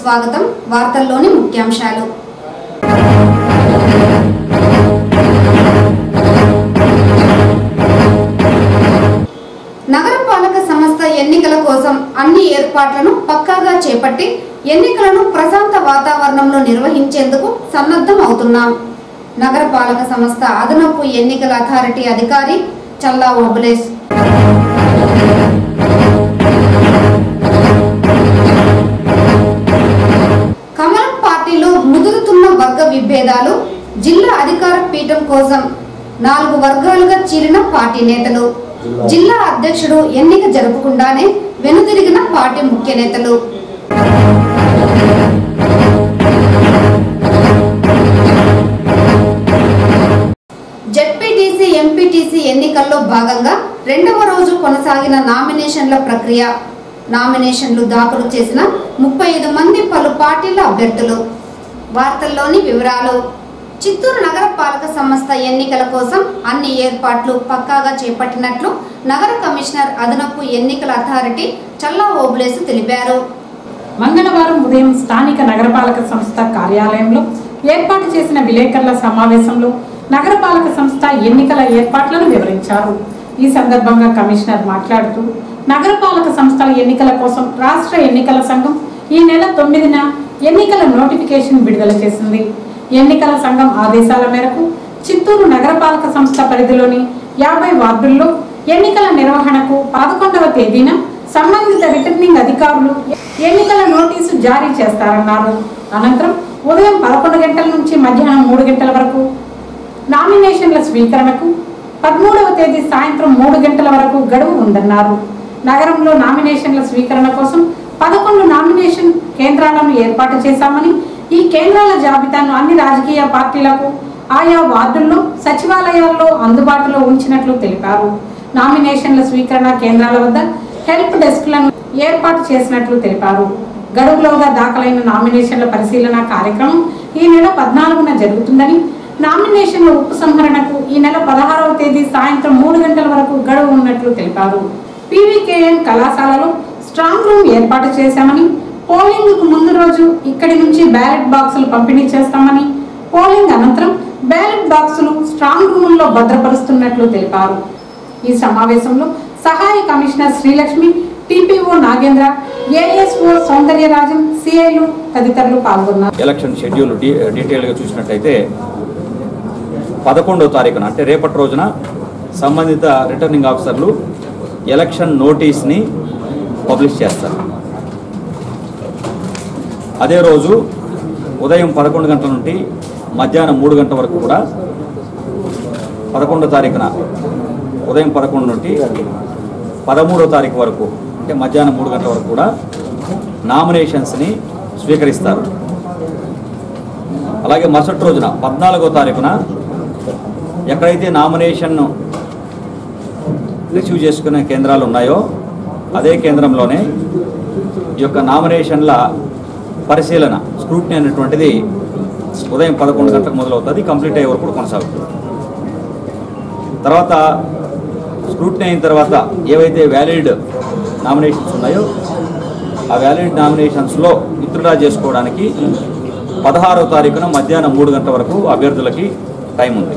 స్వాగతం వార్తల్లోని ముఖ్యాంశాలు నగరపాలక సంస్థ ఎన్నికల కోసం అన్ని ఏర్పాట్లను పక్కాగా చేపట్టి ఎన్నికలను ప్రశాంత వాతావరణంలో నిర్వహించేందుకు సన్నద్ధం అవుతున్నాం నగరపాలక సంస్థ అదనపు ఎన్నికల అథారిటీ అధికారి చల్లా ఓబులేస్ కమలం పార్టీలో ముదురుతున్న వర్గ విభేదాలు జిల్లా అధికార పీఠం కోసం నాలుగు వర్గాలుగా చీలిన పార్టీ నేతలు జిల్లా అధ్యక్షుడు ఎన్నిక జరపకుండానే వెనుదిరిగిన పార్టీ ముఖ్య నేతలు జెడ్పీటీసీ ఎంపీటీసీ ఎన్నికల్లో భాగంగా రెండవ రోజు కొనసాగిన నామినేషన్ల ప్రక్రియ నామినేషన్లు దాఖలు చేసిన ముప్పై ఐదు మంది పలు పార్టీల అభ్యర్థులు వార్తల్లోని వివరాలు చిత్తూరు నగర పాలక సంస్థ ఎన్నికల కోసం అన్ని ఏర్పాట్లు పక్కాగా చేపట్టినట్లు నగర కమిషనర్ అదనపు ఎన్నికల అథారిటీ చల్లా ఓబులేసు తెలిపారు మంగళవారం ఉదయం స్థానిక నగరపాలక సంస్థ కార్యాలయంలో ఏర్పాటు చేసిన విలేకరుల సమావేశంలో నగరపాలక సంస్థ ఎన్నికల ఏర్పాట్లను వివరించారు ఈ సందర్భంగా కమిషనర్ మాట్లాడుతూ నగరపాలక సంస్థల ఎన్నికల కోసం రాష్ట్ర ఎన్నికల సంఘం ఈ నెల తొమ్మిదిన ఎన్నికల నోటిఫికేషన్ విడుదల చేసింది ఎన్నికల సంఘం ఆదేశాల మేరకు చిత్తూరు నగరపాలక సంస్థ పరిధిలోని యాభై వార్డుల్లో ఎన్నికల నిర్వహణకు పదకొండవ తేదీన సంబంధిత రిటర్నింగ్ అధికారులు ఎన్నికల నోటీసు జారీ చేస్తారన్నారు అనంతరం ఉదయం పదకొండు గంటల నుంచి మధ్యాహ్నం మూడు గంటల వరకు నామినేషన్ల స్వీకరణకు పదమూడవ తేదీ సాయంత్రం మూడు గంటల వరకు గడువు ఉందన్నారు నగరంలో నామినేషన్ల స్వీకరణ కోసం పదకొండు నామినేషన్ కేంద్రాలను ఏర్పాటు చేశామని ఈ కేంద్రాల జాబితాను అన్ని రాజకీయ పార్టీలకు ఆయా వార్డుల్లో సచివాలయాల్లో అందుబాటులో ఉంచినట్లు తెలిపారు నామినేషన్ల స్వీకరణ కేంద్రాల వద్ద హెల్ప్ డెస్క్లను ఏర్పాటు చేసినట్లు తెలిపారు గడువులోగా దాఖలైన నామినేషన్ల పరిశీలన కార్యక్రమం ఈ నెల పద్నాలుగున జరుగుతుందని నామినేషన్ల ఉపసంహరణకు ఈ నెల పదహారవ తేదీ సాయంత్రం మూడు గంటల వరకు గడువు ఉన్నట్లు తెలిపారు పీవీకేఎన్ కళాశాలలో స్ట్రాంగ్ రూమ్ ఏర్పాటు చేశామని పోలింగ్ కు ముందు రోజు ఇక్కడి నుంచి బ్యాలెట్ బాక్సులు పంపిణీ చేస్తామని పోలింగ్ అనంతరం బ్యాలెట్ బాక్సులు స్ట్రాంగ్ రూముల్లో భద్రపరుస్తున్నట్లు తెలిపారు ఈ సమావేశంలో సహాయ commissioner Srilakshmi TPO Nagendra ASO Soundararajan సిఐలు తదితరులు పాల్గొన్నారు ఎలక్షన్ షెడ్యూల్ డీ డీటెయిల్గా చూసినట్లయితే పదకొండవ తారీఖున అంటే రేపటి రోజున సంబంధిత రిటర్నింగ్ ఆఫీసర్లు ఎలక్షన్ నోటీస్ని పబ్లిష్ చేస్తారు అదే రోజు ఉదయం పదకొండు గంటల నుండి మధ్యాహ్నం మూడు గంటల వరకు కూడా పదకొండో తారీఖున ఉదయం పదకొండు నుండి పదమూడో తారీఖు వరకు అంటే మధ్యాహ్నం మూడు గంటల వరకు కూడా నామినేషన్స్ని స్వీకరిస్తారు అలాగే మరుసటి రోజున పద్నాలుగో తారీఖున ఎక్కడైతే నామినేషన్ రిసీవ్ చేసుకునే కేంద్రాలు ఉన్నాయో అదే కేంద్రంలోనే ఈ యొక్క నామినేషన్ల పరిశీలన స్క్రూటినీ అనేటువంటిది ఉదయం పదకొండు గంటలకు మొదలవుతుంది కంప్లీట్ అయ్యే వరకు కూడా కొనసాగుతుంది తర్వాత స్క్రూటినీ అయిన తర్వాత ఏవైతే వ్యాలిడ్ నామినేషన్స్ ఉన్నాయో ఆ వ్యాలిడ్ నామినేషన్స్లో విత్డ్రా చేసుకోవడానికి పదహారో తారీఖున మధ్యాహ్నం మూడు గంటల వరకు అభ్యర్థులకి టైం ఉంది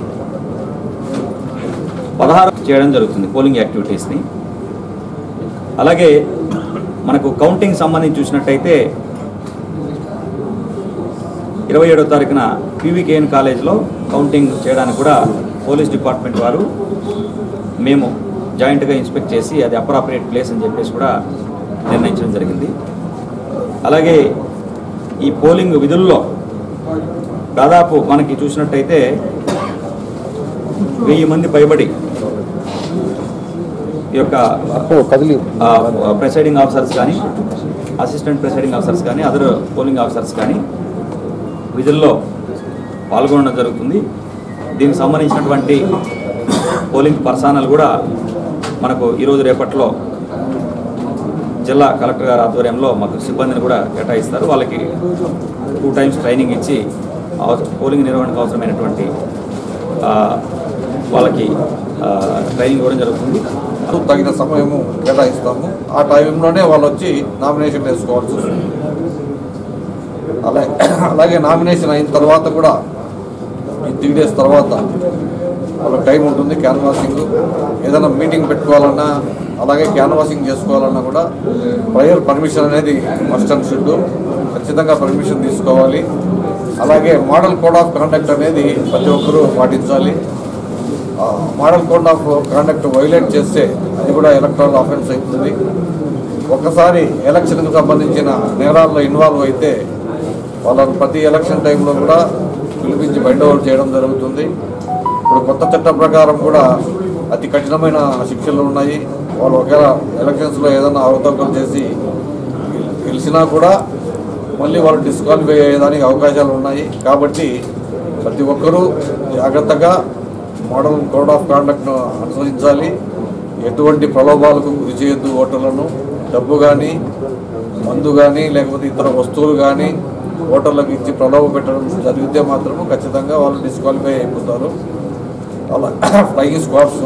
పదహారు చేయడం జరుగుతుంది పోలింగ్ యాక్టివిటీస్ని అలాగే మనకు కౌంటింగ్ సంబంధించి చూసినట్టయితే ఇరవై ఏడో తారీఖున పీవీకేఎన్ కాలేజ్లో కౌంటింగ్ చేయడానికి కూడా పోలీస్ డిపార్ట్మెంట్ వారు మేము జాయింట్గా ఇన్స్పెక్ట్ చేసి అది అప్రాప్రియేట్ ప్లేస్ అని చెప్పేసి కూడా నిర్ణయించడం జరిగింది అలాగే ఈ పోలింగ్ విధుల్లో దాదాపు మనకి చూసినట్టయితే వెయ్యి మంది పైబడి ఈ యొక్క కదిలి ప్రెసైడింగ్ ఆఫీసర్స్ కానీ అసిస్టెంట్ ప్రెసైడింగ్ ఆఫీసర్స్ కానీ అదర్ పోలింగ్ ఆఫీసర్స్ కానీ విధుల్లో పాల్గొనడం జరుగుతుంది దీనికి సంబంధించినటువంటి పోలింగ్ పర్సనల్ కూడా మనకు ఈరోజు రేపట్లో జిల్లా కలెక్టర్ గారి ఆధ్వర్యంలో మాకు సిబ్బందిని కూడా కేటాయిస్తారు వాళ్ళకి టూ టైమ్స్ ట్రైనింగ్ ఇచ్చి అవస- పోలింగ్ నిర్వహణకు అవసరమైనటువంటి ఆ, వాళ్ళకి ఆ, ట్రైనింగ్ ఇవ్వడం జరుగుతుంది తగిన సమయము కేటాయిస్తాము ఆ టైంలోనే వాళ్ళు వచ్చి నామినేషన్ వేసుకోవాల్సి వస్తుంది అలాగే అలాగే నామినేషన్ అయిన తర్వాత కూడా ఈ త్రీ డేస్ తర్వాత వాళ్ళకి టైం ఉంటుంది క్యాన్వాసింగ్ ఏదైనా మీటింగ్ పెట్టుకోవాలన్నా అలాగే క్యాన్వాసింగ్ చేసుకోవాలన్నా కూడా ప్రయర్ పర్మిషన్ అనేది మస్ట్ అండ్ షుడ్ ఖచ్చితంగా పర్మిషన్ తీసుకోవాలి అలాగే మోడల్ కోడ్ ఆఫ్ కాండక్ట్ అనేది ప్రతి ఒక్కరూ పాటించాలి ఆ model code of conduct violate చేస్తే అది కూడా ఎలక్ట్రల్ ఆఫెన్స్ అవుతుంది ఒక్కసారి ఎలక్షన్కు సంబంధించిన నేరాల్లో ఇన్వాల్వ్ అయితే వాళ్ళని ప్రతి ఎలక్షన్ టైంలో కూడా పిలిపించి బైండ్ ఓవర్ చేయడం జరుగుతుంది ఇప్పుడు కొత్త చట్టం ప్రకారం కూడా అతి కఠినమైన శిక్షలు ఉన్నాయి వాళ్ళు ఒకవేళ ఎలక్షన్స్లో ఏదైనా అవతవకలు చేసి గెలిచినా కూడా మళ్ళీ వాళ్ళు డిస్క్వాలిఫై అయ్యేదానికి అవకాశాలు ఉన్నాయి కాబట్టి ప్రతి ఒక్కరూ జాగ్రత్తగా మోడల్ కోడ్ ఆఫ్ కాండక్ట్ను అనుసరించాలి ఎటువంటి ప్రలోభాలకు గురి చేయొద్దు ఓటర్లను డబ్బు కానీ మందు కానీ లేకపోతే ఇతర వస్తువులు కానీ ఓటర్లకు ఇచ్చి ప్రలోభ పెట్టడం జరిగితే మాత్రము ఖచ్చితంగా వాళ్ళు డిస్క్వాలిఫై అయిపోతారు అలా ఫ్లయింగ్ స్క్వాడ్స్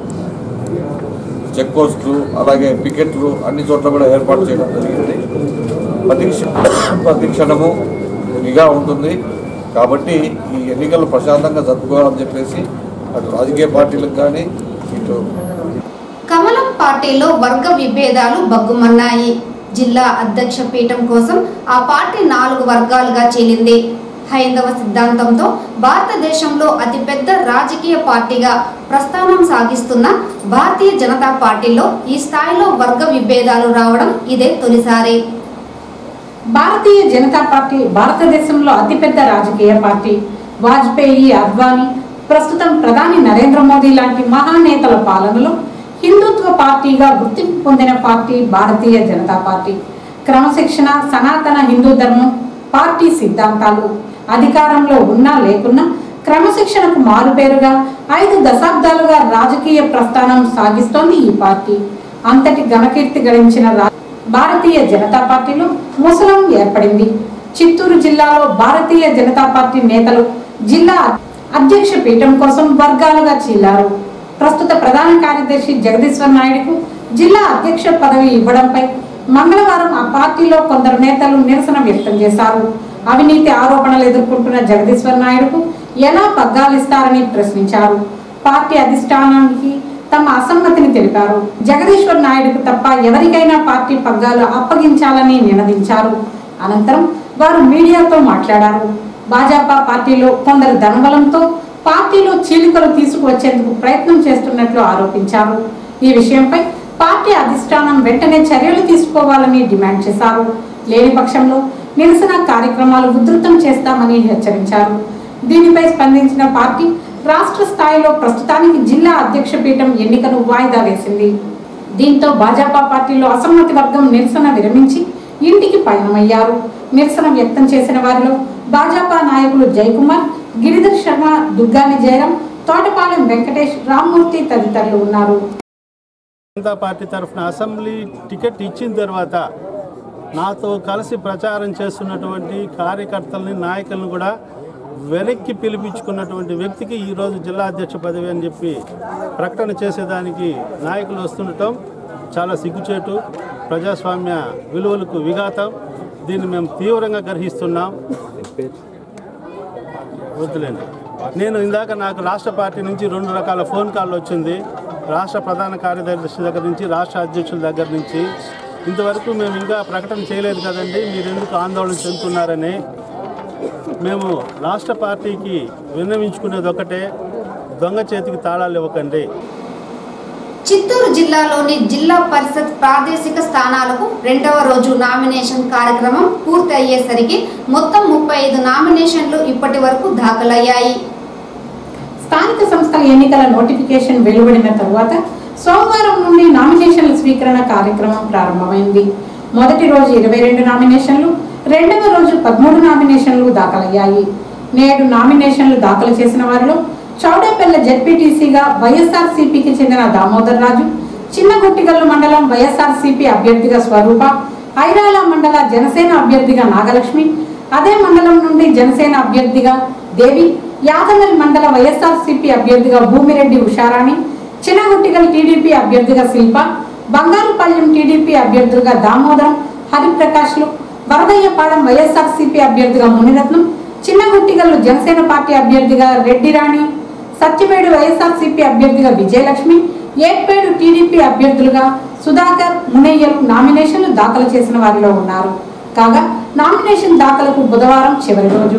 చెక్ పోస్టులు అలాగే పికెట్లు అన్ని చోట్ల కూడా ఏర్పాటు చేయడం జరిగింది ప్రతి క్ష- ప్రతి క్షణము నిఘా ఉంటుంది కాబట్టి ఈ ఎన్నికలు ప్రశాంతంగా జరుపుకోవాలని చెప్పేసి అటు రాజకీయ పార్టీలకు కానీ ఇటు కమలం పార్టీలో వర్గ విభేదాలు బగ్గుమన్నాయి జిల్లా అధ్యక్ష పీఠం కోసం ఆ పార్టీ నాలుగు వర్గాలుగా చీలింది హైందవ సిద్ధాంతంతో భారతదేశంలో అతిపెద్ద రాజకీయ పార్టీగా ప్రస్థానం సాగిస్తున్న భారతీయ జనతా పార్టీలో ఈ స్థాయిలో వర్గ విభేదాలు రావడం ఇదే తొలిసారి భారతీయ జనతా పార్టీ భారతదేశంలో అతిపెద్ద రాజకీయ పార్టీ వాజ్పేయి అద్వానీ ప్రస్తుతం ప్రధాని నరేంద్ర మోదీ లాంటి మహానేతల పాలనలో హిందుత్వ పార్టీగా గుర్తింపు పొందిన పార్టీ భారతీయ జనతా పార్టీ క్రమశిక్షణ సనాతన హిందూ ధర్మం పార్టీ సిద్ధాంతాలు అధికారంలో ఉన్నా లేకున్నా క్రమశిక్షణకు మారుపేరుగా ఐదు దశాబ్దాలుగా రాజకీయ ప్రస్థానం సాగిస్తోంది ఈ పార్టీ అంతటి ఘనకీర్తి గడించిన రా- భారతీయ జనతా పార్టీలో ముసలం ఏర్పడింది చిత్తూరు జిల్లాలో భారతీయ జనతా పార్టీ నేతలు జిల్లా అధ్యక్ష పీఠం కోసం వర్గాలుగా చీలారు ప్రస్తుత ప్రధాన కార్యదర్శి జగదీశ్వర్ నాయుడుకు జిల్లా అధ్యక్ష పదవి ఇవ్వడంపై మంగళవారం ఆ పార్టీలో కొందరు నేతలు నిరసన వ్యక్తం చేశారు అవినీతి ఆరోపణలు ఎదుర్కొంటున్న జగదీశ్వర్ నాయుడుకు ఎలా పగ్గాలిస్తారని ప్రశ్నించారు పార్టీ అధిష్టానానికి తమ అసమ్మతిని తెలిపారు జగదీశ్వర్ నాయుడుకు తప్ప ఎవరికైనా పార్టీ పగ్గాలు అప్పగించాలని నినదించారు అనంతరం వారు మీడియాతో మాట్లాడారు భాజపా పార్టీలో కొందరు ధనబలంతో పార్టీలో చీలికలు తీసుకువచ్చేందుకు ప్రయత్నం చేస్తున్నట్లు ఆరోపించారు ఈ విషయంపై పార్టీ అధిష్టానం వెంటనే చర్యలు తీసుకోవాలని డిమాండ్ చేశారు లేని పక్షంలో నిరసన కార్యక్రమాలు ఉధృతం చేస్తామని హెచ్చరించారు దీనిపై స్పందించిన పార్టీ రాష్ట్ర స్థాయిలో ప్రస్తుతానికి జిల్లా అధ్యక్ష పీఠం ఎన్నికను వాయిదా వేసింది దీంతో భాజపా పార్టీలో అసమ్మతి వర్గం నిరసన విరమించి ఇంటికి పయనమయ్యారు నిరసన వ్యక్తం చేసిన వారిలో భాజపా నాయకులు జయకుమార్ గిరిధర్ శర్మ దుర్గాని జయరాం తోటపాలెం వెంకటేష్ రామ్మూర్తి తదితరులు ఉన్నారు జనతా పార్టీ తరఫున అసెంబ్లీ టికెట్ ఇచ్చిన తర్వాత నాతో కలిసి ప్రచారం చేస్తున్నటువంటి కార్యకర్తల్ని నాయకులను కూడా వెనక్కి పిలిపించుకున్నటువంటి వ్యక్తికి ఈరోజు జిల్లా అధ్యక్ష పదవి అని చెప్పి ప్రకటన చేసేదానికి నాయకులు వస్తుండటం చాలా సిగ్గుచేటు ప్రజాస్వామ్య విలువలకు విఘాతం దీన్ని మేము తీవ్రంగా గ్రహిస్తున్నాం వద్దులేండి నేను ఇందాక నాకు రాష్ట్ర పార్టీ నుంచి రెండు రకాల ఫోన్ కాల్ వచ్చింది రాష్ట్ర ప్రధాన కార్యదర్శి దగ్గర నుంచి రాష్ట్ర అధ్యక్షుల దగ్గర నుంచి ఇంతవరకు మేము ఇంకా ప్రకటన చేయలేదు కదండి మీరు ఎందుకు ఆందోళన చెందుతున్నారని మేము రాష్ట్ర పార్టీకి విన్నవించుకునేది ఒకటే దొంగ చేతికి తాళాలు ఇవ్వకండి చిత్తూరు జిల్లాలోని జిల్లా పరిషత్ ప్రాదేశిక స్థానాలకు రెండవ రోజు నామినేషన్ కార్యక్రమం పూర్తి అయ్యేసరికి మొత్తం ముప్పై ఐదు నామినేషన్లు ఇప్పటి వరకు దాఖలయ్యాయి స్థానిక సంస్థల ఎన్నికల నోటిఫికేషన్ వెలువడిన తరువాత సోమవారం నుండి నామినేషన్ల స్వీకరణ కార్యక్రమం ప్రారంభమైంది మొదటి రోజు ఇరవై రెండు నామినేషన్లు రెండవ రోజు పదమూడు నామినేషన్లు దాఖలయ్యాయి నేడు నామినేషన్లు దాఖలు చేసిన వారిలో చౌడేపల్లె జెడ్పీటీసీగా వైఎస్ఆర్సీపీకి చెందిన దామోదర్ రాజు చిన్నగొట్టిగల్లు మండలం వైఎస్ఆర్సీపీ అభ్యర్థిగా స్వరూప ఐరాల మండల జనసేన అభ్యర్థిగా నాగలక్ష్మి అదే మండలం నుండి జనసేన అభ్యర్థిగా దేవి యాదమరి మండల వైఎస్ఆర్సీపీ అభ్యర్థిగా భూమిరెడ్డి ఉషారాణి చిన్నగుట్టిగల్ టీడీపీ అభ్యర్థిగా శిల్ప బంగారుపాళ్యం టీడీపీ అభ్యర్థులుగా దామోదరం హరిప్రకాష్లు వరదయ్యపాలెం వైఎస్ఆర్సీపీ అభ్యర్థిగా మునిరత్నం చిన్నగుట్టిగల్లు జనసేన పార్టీ అభ్యర్థిగా రెడ్డి రాణి సత్యవేడు వైఎస్ఆర్సీపీ అభ్యర్థిగా విజయలక్ష్మి ఏర్పేడు టీడీపీ అభ్యర్థులుగా సుధాకర్ మునయ్యలు నామినేషన్లు దాఖలు చేసిన వారిలో ఉన్నారు కాగా నామినేషన్ దాఖలకు బుధవారం చివరి రోజు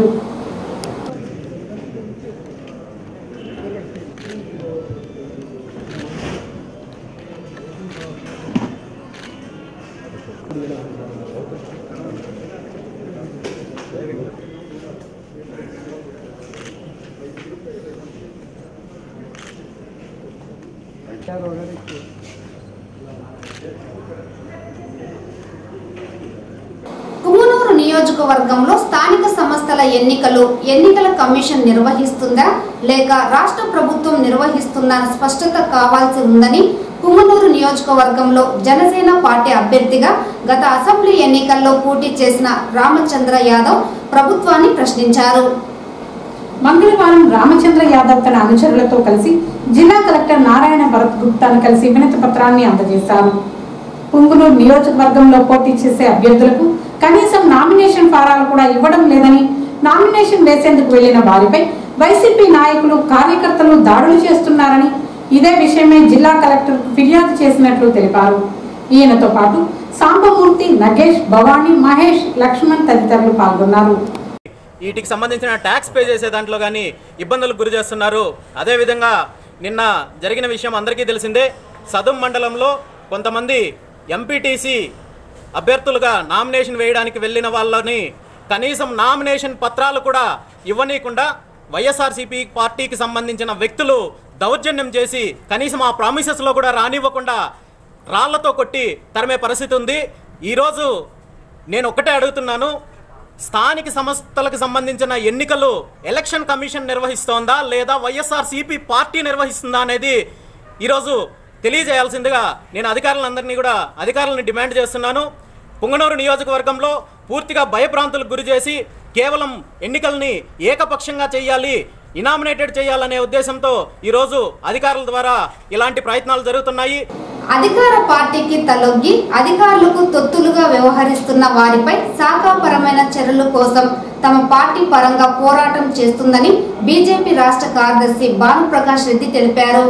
పుంగనూరు నియోజకవర్గంలో స్థానిక సంస్థల ఎన్నికలు ఎన్నికల కమిషన్ నిర్వహిస్తుందా లేక రాష్ట్ర ప్రభుత్వం నిర్వహిస్తుందా అన్న స్పష్టత కావాల్సి ఉందని పుంగనూరు నియోజకవర్గంలో జనసేన పార్టీ అభ్యర్థిగా గత అసెంబ్లీ ఎన్నికల్లో పోటీ చేసిన రామచంద్ర యాదవ్ ప్రభుత్వాన్ని ప్రశ్నించారు మంగళవారం రామచంద్ర యాదవ్ తన అనుచరులతో కలిసి జిల్లా కలెక్టర్ నారాయణ భరత్ గుప్తాను కలిసి వినతి పత్రాన్ని అందజేశారు పుంగునూరు నియోజకవర్గంలో పోటీ చేసే అభ్యర్థులకు కనీసం నామినేషన్ ఫారాలు కూడా ఇవ్వడం లేదని నామినేషన్ వేసేందుకు వెళ్లిన వారిపై వైసీపీ నాయకులు కార్యకర్తలు దాడులు చేస్తున్నారని ఇదే విషయమై జిల్లా కలెక్టర్ ఫిర్యాదు చేసినట్లు తెలిపారు ఈయనతో పాటు సాంబమూర్తి నగేష్ భవానీ మహేష్ లక్ష్మణ్ తదితరులు పాల్గొన్నారు వీటికి సంబంధించిన ట్యాక్స్ పే చేసే దాంట్లో కానీ ఇబ్బందులకు గురి చేస్తున్నారు అదేవిధంగా నిన్న జరిగిన విషయం అందరికీ తెలిసిందే సదుం మండలంలో కొంతమంది ఎంపీటీసీ అభ్యర్థులుగా నామినేషన్ వేయడానికి వెళ్ళిన వాళ్ళని కనీసం నామినేషన్ పత్రాలు కూడా ఇవ్వనీయకుండా వైఎస్ఆర్సీపీ పార్టీకి సంబంధించిన వ్యక్తులు దౌర్జన్యం చేసి కనీసం ఆ ప్రామిసెస్లో కూడా రానివ్వకుండా రాళ్లతో కొట్టి తరిమే పరిస్థితి ఉంది ఈరోజు నేను ఒకటే అడుగుతున్నాను స్థానిక సంస్థలకు సంబంధించిన ఎన్నికలు ఎలక్షన్ కమిషన్ నిర్వహిస్తోందా లేదా వైఎస్ఆర్ సిపి పార్టీ నిర్వహిస్తుందా అనేది ఈరోజు తెలియజేయాల్సిందిగా నేను అధికారులందరినీ కూడా అధికారులను డిమాండ్ చేస్తున్నాను పుంగనూరు నియోజకవర్గంలో పూర్తిగా భయభ్రాంతులకు గురి చేసి కేవలం ఎన్నికల్ని ఏకపక్షంగా చేయాలి ఇనామినేటెడ్ చేయాలనే ఉద్దేశంతో ఈరోజు అధికారుల ద్వారా ఇలాంటి ప్రయత్నాలు జరుగుతున్నాయి అధికార పార్టీకి తలొగ్గి అధికారులకు తొత్తులుగా వ్యవహరిస్తున్న వారిపై శాఖాపరమైన చర్యల కోసం తమ పార్టీ పరంగా పోరాటం చేస్తుందని బీజేపీ రాష్ట్ర కార్యదర్శి భానుప్రకాష్ రెడ్డి తెలిపారు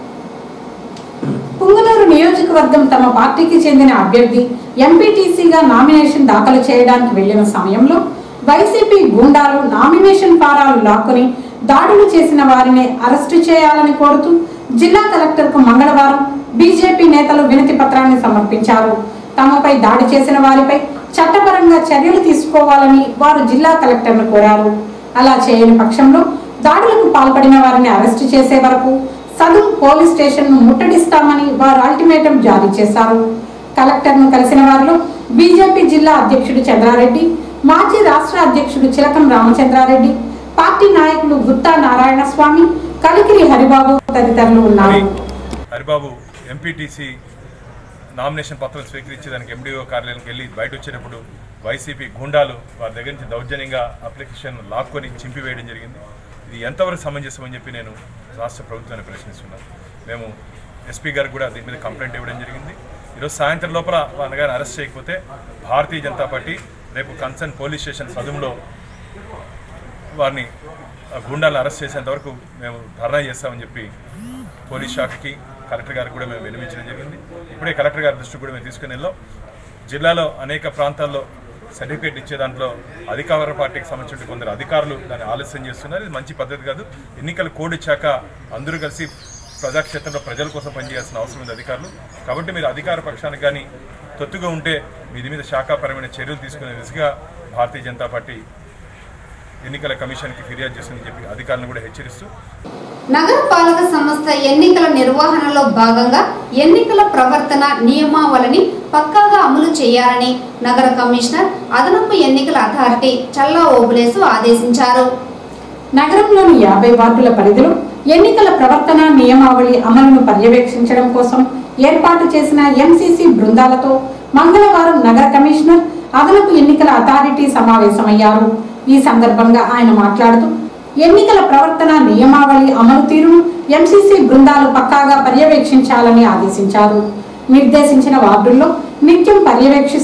పుంగనూరు నియోజకవర్గం తమ పార్టీకి చెందిన అభ్యర్థి ఎంపీటీసీగా నామినేషన్ దాఖలు చేయడానికి వెళ్లిన సమయంలో వైసీపీ గూండాలు నామినేషన్ ఫారాలు లాక్కొని దాడులు చేసిన వారిని అరెస్టు చేయాలని కోరుతూ జిల్లా కలెక్టర్కు మంగళవారం బీజేపీ నేతలు వినతి పత్రాన్ని సమర్పించారు తమపై దాడి చేసిన వారిపై చట్టపరంగా చర్యలు తీసుకోవాలని వారు జిల్లా కలెక్టర్ను కోరారు అలా చేయని పక్షంలో దాడులకు పాల్పడిన వారిని అరెస్టు చేసే వరకు సదుం పోలీస్ స్టేషన్ ను ముట్టడిస్తామని వారు అల్టిమేటం జారీ చేశారు కలెక్టర్ ను కలిసిన వారిలో బీజేపీ జిల్లా అధ్యక్షుడు చంద్రారెడ్డి మాజీ రాష్ట్ర అధ్యక్షుడు చిలకం రామచంద్రారెడ్డి పార్టీ నాయకులు గుత్తా నారాయణ స్వామి కలికిరి హరిబాబు తదితరులు ఉన్నారు హరిబాబు ఎంపీటీసీ నామినేషన్ పత్రం స్వీకరించేదానికి ఎండిఓ కార్యాలయానికి వెళ్ళి బయట వచ్చేటప్పుడు వైసీపీ గుండాలు వారి దగ్గర నుంచి దౌర్జన్యంగా అప్లికేషన్ లాక్కొని చింపివేయడం జరిగింది ఇది ఎంతవరకు సమంజసం అని చెప్పి నేను రాష్ట్ర ప్రభుత్వాన్ని ప్రశ్నిస్తున్నాను మేము ఎస్పీ గారికి కూడా దీని మీద కంప్లైంట్ ఇవ్వడం జరిగింది ఈరోజు సాయంత్రం లోపల వాళ్ళ గారిని అరెస్ట్ చేయకపోతే భారతీయ జనతా పార్టీ రేపు కన్సర్న్ పోలీస్ స్టేషన్ సదుంలో వారిని ఆ గుండాలను అరెస్ట్ చేసేంత వరకు మేము ధర్నా చేస్తామని చెప్పి పోలీస్ శాఖకి కలెక్టర్ గారికి కూడా మేము వినిపించడం జరిగింది ఇప్పుడే కలెక్టర్ గారి దృష్టికి కూడా మేము తీసుకుని వెళ్ళాం జిల్లాలో అనేక ప్రాంతాల్లో సర్టిఫికేట్ ఇచ్చే దాంట్లో అధికార పార్టీకి సంబంధించిన కొందరు అధికారులు దాన్ని ఆలస్యం చేస్తున్నారు ఇది మంచి పద్ధతి కాదు ఎన్నికల కోడ్ ఇచ్చాక అందరూ కలిసి ప్రజాక్షేత్రంలో ప్రజల కోసం పనిచేయాల్సిన అవసరం ఉంది అధికారులు కాబట్టి మీరు అధికార పక్షానికి కానీ తొత్తుగా ఉంటే మీది మీద శాఖాపరమైన చర్యలు తీసుకునే దిశగా భారతీయ జనతా పార్టీ ఎన్నికల కమిషన్కి ఫిర్యాదు చేస్తుందని చెప్పి అధికారులను కూడా హెచ్చరిస్తూ నగరపాలక సంస్థ ఎన్నికల నిర్వహణలో భాగంగా ఎన్నికల ప్రవర్తన నియమావళిని పక్కాగా అమలు చేయాలని నగర కమిషనర్ అదనపు ఎన్నికల అథారిటీ చల్లా ఓబులేసు ఆదేశించారు నగరంలోని యాభై వార్డుల పరిధిలో ఎన్నికల ప్రవర్తన నియమావళి అమలును పర్యవేక్షించడం కోసం ఏర్పాటు చేసిన ఎంసీసీ బృందాలతో మంగళవారం నగర కమిషనర్ అదనపు ఎన్నికల అథారిటీ సమావేశమయ్యారు ఈ సందర్భంగా ఆయన మాట్లాడుతూ ఎన్నికల ప్రవర్తన నియమావళి అమలు తీరును ఎంసీసీ బృందాలు పక్కాగా పర్యవేక్షించాలని ఆదేశించారు నిర్దేశించిన వార్డుల్లో నిత్యం పర్యవేక్షిస్తూ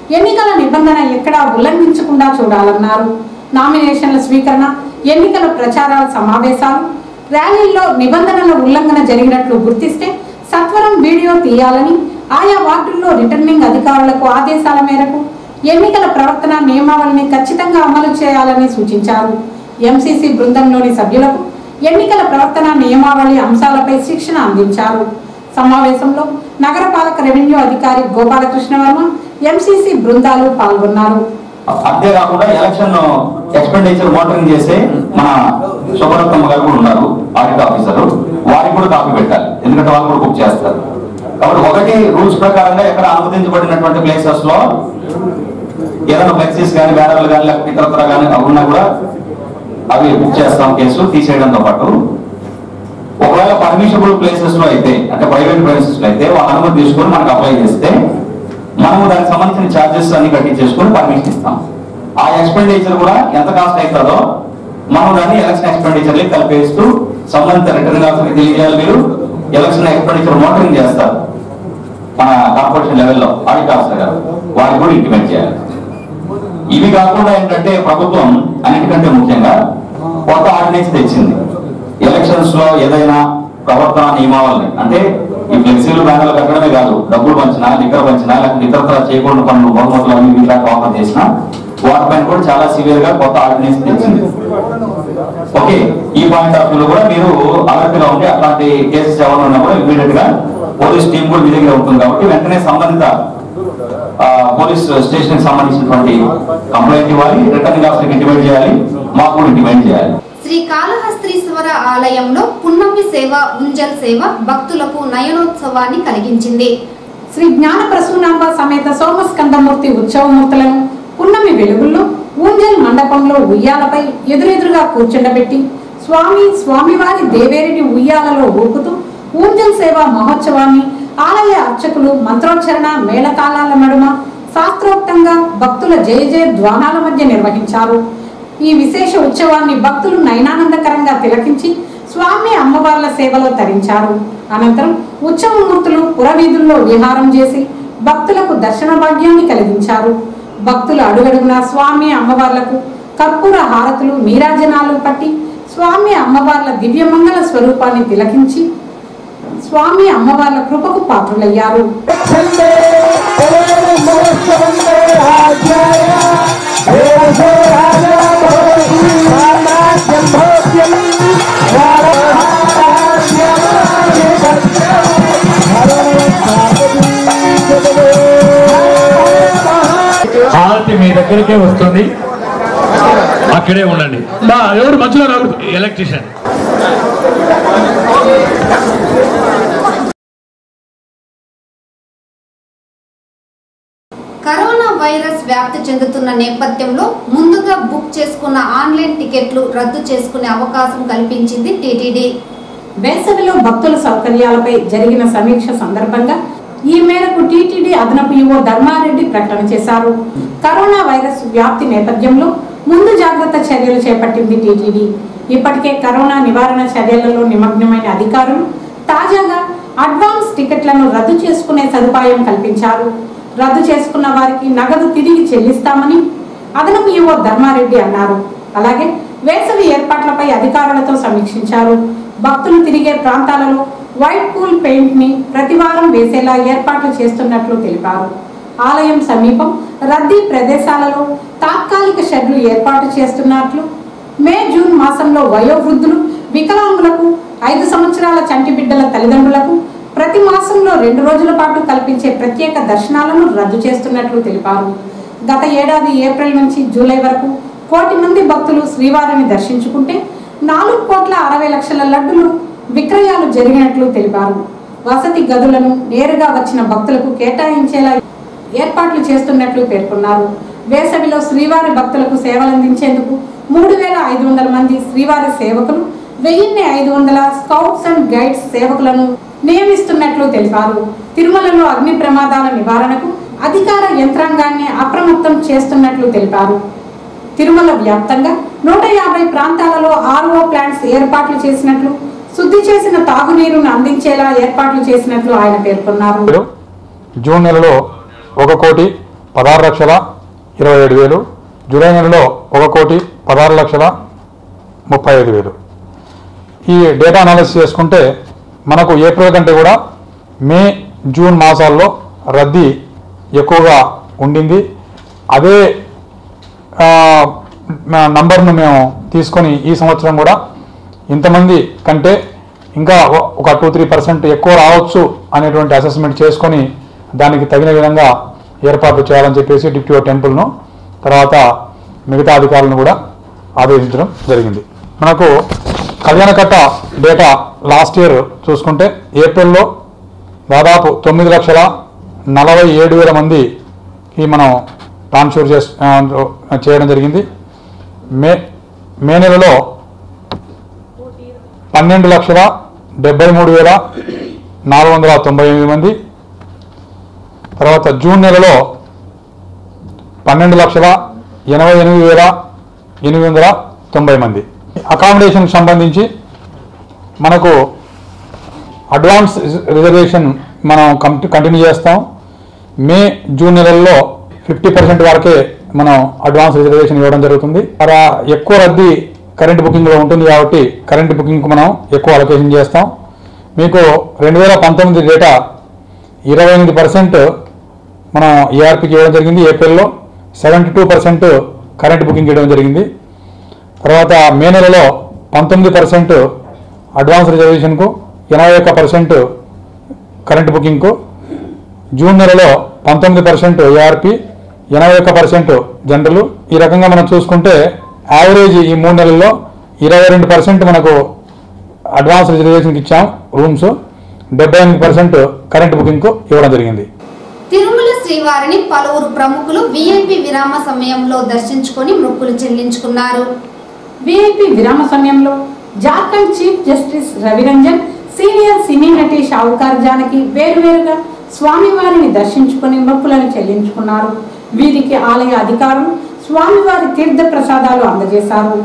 ఎన్నికల నిబంధన ఎక్కడా ఉల్లంఘించకుండా చూడాలన్నారు నామినేషన్ల స్వీకరణ ఎన్నికల ప్రచారాల సమావేశాలు ర్యాలీల్లో నిబంధనల ఉల్లంఘన జరిగినట్లు గుర్తిస్తే సత్వరం వీడియో తీయాలని ఆయా వార్డుల్లో రిటర్నింగ్ అధికారులకు ఆదేశాల మేరకు ఎన్నికల ప్రవర్తన నియమావళిని ఖచ్చితంగా అమలు చేయాలని సూచించారు ఎంసీసీ బృందంలోని సభ్యులకు ఎన్నికల ప్రవర్తన నియమావళి అంశాలపై శిక్షణ అందించారు సమావేశంలో నగరపాలక రెవెన్యూ అధికారి గోపాలకృష్ణ వర్మ ఎంసీసీ బృందాలు పాల్గొన్నారు అంతేకాకుండా ఎలక్షన్ ఎక్స్పెండిచర్ మోటరింగ్ చేసే మన శుభరత్నమ్మ గారు కూడా ఉన్నారు ఆడిట్ ఆఫీసర్ వారికి కూడా కాపీ పెట్టాలి ఎందుకంటే వాళ్ళు కూడా బుక్ చేస్తారు కాబట్టి ఒకటి రూల్స్ ప్రకారంగా ఎక్కడ అనుమతించబడినటువంటి ప్లేసెస్ లో ఏదైనా ఫ్లెక్సీస్ కానీ బ్యానర్లు కానీ లేకపోతే ఇతరత్ర కానీ అవి ఉన్నా కూడా అవి బుక్ చేస్తాం కేసు తీసేయడంతో పాటు ఒకవేళ పర్మిషబుల్ ప్లేసెస్ లో అయితే అంటే ప్రైవేట్ ప్లేసెస్ లో అయితే వాళ్ళ అనుమతి తీసుకొని మనకు అప్లై చేస్తే మనము దానికి సంబంధించిన ఛార్జెస్ అన్ని కట్టించేసుకొని పర్మిషన్ ఇస్తాం ఆ ఎక్స్పెండిచర్ కూడా ఎంత కాస్ట్ అవుతుందో మనం దాన్ని ఎలక్షన్ ఎక్స్పెండిచర్ కలిపేస్తూ సంబంధిత రిటర్న్ ఆఫీసర్కి తెలియజేయాలి మీరు ఎలక్షన్ ఎక్స్పెండిచర్ మోటరింగ్ చేస్తారు మన కార్పొరేషన్ లెవెల్లో ఆడిట్ ఆఫీసర్ గారు వారికి కూడా ఇంటిమేట్ చేయాలి ఇవి కాకుండా ఏంటంటే ప్రభుత్వం అన్నిటికంటే ముఖ్యంగా కొత్త ఆర్డినెన్స్ తెచ్చింది ఎలక్షన్స్ లో ఏదైనా ప్రవర్తన నియమావళిని అంటే ఈ ఫ్లెక్సీలు బ్యానర్లు కట్టడమే కాదు డబ్బులు పంచినా లిక్కర్ పంచినా లేకపోతే ఇతరత్ర చేయకూడని పనులు బహుమతులు అవి ఇట్లాంటి ఆఫర్ చేసినా వాటిపైన కూడా చాలా సివియర్ గా కొత్త ఆర్డినెన్స్ తెచ్చింది ఓకే ఈ పాయింట్ ఆఫ్ వ్యూలో కూడా మీరు అలర్ట్ గా ఉండి అట్లాంటి కేసెస్ ఏమైనా ఉన్నా కూడా ఇమీడియట్ గా పోలీస్ టీం కూడా మీ దగ్గర ఉంటుంది కాబట్టి వెంటనే సంబంధిత ఆ, పోలీస్ స్టేషన్ కి సంబంధించినటువంటి కంప్లైంట్ ఇవ్వాలి రిటర్నింగ్ ఆఫీసర్కి ఇంటిమేట్ చేయాలి మాకు కూడా ఇంటిమేట్ చేయాలి శ్రీ కాళహస్త్రీశ్వర ఆలయంలో పున్నమి సేవ ఉంజల్ సేవ భక్తులకు నయనోత్సవాన్ని కలిగించింది శ్రీ జ్ఞాన ప్రసూనాంబ సమేత సోమస్కందమూర్తి ఉత్సవమూర్తులను పున్నమి వెలుగుల్లో ఊంజల్ మండపంలో ఉయ్యాలపై ఎదురెదురుగా కూర్చుండబెట్టి స్వామి స్వామివారి దేవేరిని ఉయ్యాలలో ఊపుతూ ఊంజల్ సేవ మహోత్సవాన్ని ఆలయ అర్చకులు మంత్రోచ్చరణ మేళతాళాల నడుమ శాస్త్రోక్తంగా భక్తుల జయ జయ ధ్వానాల మధ్య నిర్వహించారు ఈ విశేష ఉత్సవాన్ని భక్తులు నయనానందకరంగా తిలకించి స్వామి అమ్మవార్ల సేవలో తరించారు అనంతరం ఉత్సవమూర్తులు పురవీధుల్లో విహారం చేసి భక్తులకు దర్శన భాగ్యాన్ని కలిగించారు భక్తులు అడుగడుగున స్వామి అమ్మవార్లకు కర్పూర హారతులు నీరాజనాలు పట్టి స్వామి అమ్మవార్ల దివ్యమంగళ స్వరూపాన్ని తిలకించి స్వామి అమ్మవార్ల కృపకు పాత్రులయ్యారు హారతి మీ దగ్గరికే వస్తుంది అక్కడే ఉండండి బా ఎవరు మధ్యలో రాకూడదు ఎలక్ట్రీషియన్ కరోనా వైరస్ వ్యాప్తి చెందుతున్న నేపథ్యంలో ముందుగా బుక్ చేసుకున్న ఆన్లైన్ టికెట్లు రద్దు చేసుకునే అవకాశం కల్పించింది టీటీడీ వేసవిలో భక్తుల సౌకర్యాలపై జరిగిన సమీక్ష సందర్భంగా ఈ మేరకు టీటీడీ అదనపు యువో ధర్మారెడ్డి ప్రకటన చేశారు కరోనా వైరస్ వ్యాప్తి నేపథ్యంలో ముందు జాగ్రత్త చర్యలు చేపట్టింది టీటీడీ ఇప్పటికే కరోనా నివారణ చర్యలలో నిమగ్నమైన అధికారులు తాజాగా అడ్వాన్స్ టికెట్లను రద్దు చేసుకునే సదుపాయం కల్పించారు రద్దు చేసుకున్న వారికి నగదు తిరిగి చెల్లిస్తామని అదనపు యువో ధర్మారెడ్డి అన్నారు అలాగే వేసవి ఏర్పాట్లపై అధికారులతో సమీక్షించారు భక్తులు తిరిగే ప్రాంతాలలో వైట్ కూల్ పెయింట్ ని ప్రతివారం వేసేలా ఏర్పాట్లు చేస్తున్నట్లు తెలిపారు ఆలయం సమీపం రద్దీ ప్రదేశాలలో తాత్కాలిక షెడ్లు ఏర్పాటు చేస్తున్నట్లు మే జూన్ మాసంలో వయోవృద్ధులు వికలాంగులకు ఐదు సంవత్సరాల చంటి బిడ్డల తల్లిదండ్రులకు ప్రతి మాసంలో రెండు రోజుల పాటు కల్పించే ప్రత్యేక దర్శనాలను రద్దు చేస్తున్నట్లు తెలిపారు గత ఏడాది ఏప్రిల్ నుంచి జూలై వరకు కోటి మంది భక్తులు శ్రీవారిని దర్శించుకుంటే నాలుగు కోట్ల అరవై లక్షల లడ్డులు విక్రయాలు జరిగినట్లు తెలిపారు వసతి గదులను నేరుగా వచ్చిన భక్తులకు కేటాయించేలా ఏర్పాట్లు చేస్తున్నట్లు పేర్కొన్నారు వేసవిలో శ్రీవారి భక్తులకు సేవలందించేందుకు మూడు వేల ఐదు వందల మంది శ్రీవారి సేవకులు వెయ్యిన్ని ఐదు వందల స్కౌట్స్ అండ్ గైడ్స్ సేవకులను నియమిస్తున్నట్లు తెలిపారు తిరుమలలో అగ్ని ప్రమాదాల నివారణకు అధికార యంత్రాంగాన్ని అప్రమత్తం చేస్తున్నట్లు తెలిపారు తిరుమల వ్యాప్తంగా నూట యాభై ప్రాంతాలలో ఆర్ఓ ప్లాంట్స్ ఏర్పాట్లు చేసినట్లు శుద్ధి చేసిన తాగునీరును అందించేలా ఏర్పాట్లు చేసినట్లు ఆయన పేర్కొన్నారు జూన్ నెలలో ఒక కోటి పదహారు లక్షల ఇరవై ఏడు వేలు జూలై నెలలో ఒక కోటి పదహారు లక్షల ముప్పై ఐదు వేలు ఈ డేటా అనాలిసిస్ చేసుకుంటే మనకు ఏప్రిల్ కంటే కూడా మే జూన్ మాసాల్లో రద్దీ ఎక్కువగా ఉండింది అదే ఆ, మ- నంబర్ను మేము తీసుకొని ఈ సంవత్సరం కూడా ఇంతమంది కంటే ఇంకా ఒ- ఒక టూ త్రీ పర్సెంట్ ఎక్కువ రావచ్చు అనేటువంటి అసెస్మెంట్ చేసుకొని దానికి తగిన విధంగా ఏర్పాట్లు చేయాలని చెప్పేసి డిప్యూటీ టెంపుల్ను తర్వాత మిగతా అధికారులను కూడా ఆదేశించడం జరిగింది మనకు కళ్యాణకట్ట డేటా లాస్ట్ ఇయర్ చూసుకుంటే ఏప్రిల్లో దాదాపు తొమ్మిది లక్షల నలభై ఏడు వేల మందికి మనం ట్రాన్స్ఫర్ చేస్ ఆ, చేయడం జరిగింది మే మే నెలలో పన్నెండు లక్షల డెబ్బై మూడు వేల నాలుగు వందల తొంభై ఎనిమిది మంది తర్వాత జూన్ నెలలో పన్నెండు లక్షల ఎనభై ఎనిమిది వేల ఎనిమిది వందల తొంభై మంది అకామిడేషన్కి సంబంధించి మనకు అడ్వాన్స్ రిజర్వేషన్ మనం కంటి కంటిన్యూ చేస్తాం మే జూన్ నెలల్లో ఫిఫ్టీ పర్సెంట్ వరకే మనం అడ్వాన్స్ రిజర్వేషన్ ఇవ్వడం జరుగుతుంది అలా ఎక్కువ రద్దీ కరెంట్ బుకింగ్లో ఉంటుంది కాబట్టి కరెంట్ బుకింగ్కి మనం ఎక్కువ అలొకేషన్ చేస్తాం మీకు రెండు వేల పంతొమ్మిది డేటా ఇరవై ఎనిమిది పర్సెంట్ మనం ఏఆర్పికి ఇవ్వడం జరిగింది ఏప్రిల్లో seventy two percent current booking ఇవ్వడం జరిగింది తర్వాత మే నెలలో పంతొమ్మిది పర్సెంట్ అడ్వాన్స్ రిజర్వేషన్కు ఎనభై ఒక్క పర్సెంట్ కరెంట్ బుకింగ్కు జూన్ నెలలో పంతొమ్మిది పర్సెంట్ ఏఆర్పి ఎనభై ఒక్క పర్సెంట్ జనరల్ ఈ రకంగా మనం చూసుకుంటే యావరేజ్ ఈ మూడు నెలల్లో ఇరవై రెండు పర్సెంట్ మనకు అడ్వాన్స్ రిజర్వేషన్కి ఇచ్చాం రూమ్స్ డెబ్బై ఎనిమిది పర్సెంట్ కరెంట్ బుకింగ్కు ఇవ్వడం జరిగింది తిరుమల శ్రీవారిని పలువురు ప్రముఖులు విఐపి విరామ సమయంలో దర్శించుకొని మొక్కులు చెల్లించుకున్నారు విఐపి విరామ సమయంలో Jharkhand chief justice Raviranjan senior cine నటి షావుకార్ జానకి వేరువేరుగా స్వామివారిని దర్శించుకుని మొక్కులను చెల్లించుకున్నారు వీరికి ఆలయ అధికారులు స్వామివారి తీర్థ ప్రసాదాలు అందజేశారు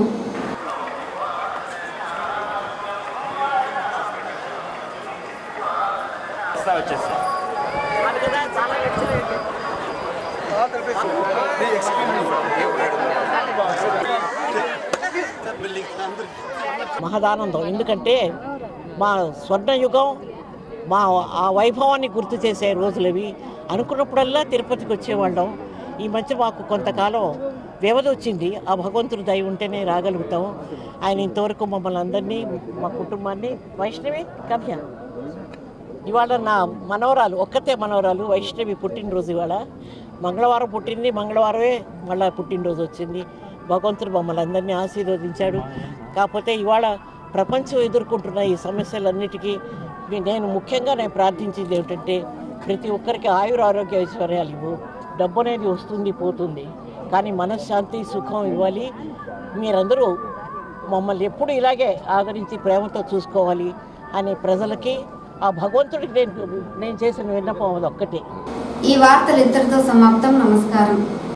మహదానందం ఎందుకంటే మా స్వర్ణయుగం మా ఆ వైభవాన్ని గుర్తు చేసే రోజులవి అనుకున్నప్పుడల్లా తిరుపతికి వచ్చేవాళ్ళం ఈ మధ్య మాకు కొంతకాలం వ్యవధి వచ్చింది ఆ భగవంతుడు దయ ఉంటేనే రాగలుగుతాం ఆయన ఇంతవరకు మమ్మల్ని అందరినీ మా కుటుంబాన్ని వైష్ణవి కమ్య ఇవాళ నా మనవరాలు ఒక్కతే మనవరాలు వైష్ణవి పుట్టినరోజు ఇవాళ మంగళవారం పుట్టింది మంగళవారమే మళ్ళీ పుట్టినరోజు వచ్చింది భగవంతుడు మమ్మల్ని అందరినీ ఆశీర్వదించాడు కాకపోతే ఇవాళ ప్రపంచం ఎదుర్కొంటున్న ఈ సమస్యలన్నిటికీ మీ- నేను ముఖ్యంగా నేను ప్రార్థించింది ఏమిటంటే ప్రతి ఒక్కరికి ఆయుర ఆరోగ్య ఐశ్వర్యాలు ఇవ్వు డబ్బు అనేది వస్తుంది పోతుంది కానీ మనశ్శాంతి సుఖం ఇవ్వాలి మీరందరూ మమ్మల్ని ఎప్పుడు ఇలాగే ఆదరించి ప్రేమతో చూసుకోవాలి అనే ప్రజలకి ఆ భగవంతుడికి నేను నేను చేసిన విన్నపం అది ఒక్కటే ఈ వార్తలు ఇంతటితో సమాప్తం నమస్కారం